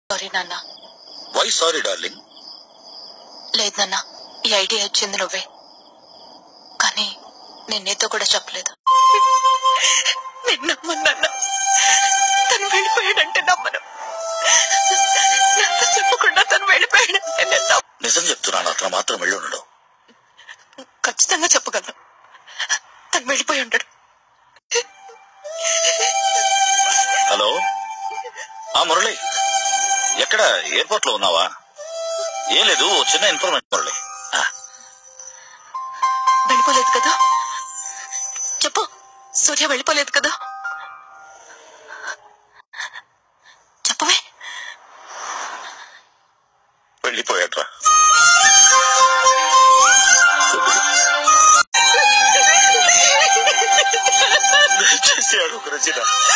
Sorry నాన్న why sorry darling లేదు నాన్న ఈ ఐడియా ఇచ్చింది నువ్వే కానీ నేను నీతో కూడా చెప్పలేదు నేను నమ్మను నాన్న తను వెళ్ళిపోయాడంటే నమ్మను నాతో చెప్పకుండా తను వెళ్ళిపోయాడంటే నేను నమ్మను. నిజం చెప్తున్నాను అతను మాత్రం వెళ్ళి ఉండడు ఖచ్చితంగా చెప్పగలను తను వెళ్ళిపోయి ఉంటాడు హలో ఆ మురళి ఎక్కడ ఎయిర్పోర్ట్ లో ఉన్నావా ఏం లేదు ఓ చిన్న ఇన్ఫర్మేషన్ మురళి ఆ, వెళ్ళిపోలేదు కదా చెప్పు సూర్య వెళ్ళిపోలేదు కదా చెప్పవే వెళ్ళిపోయాడ్రా దయచేసి అడుగు రచన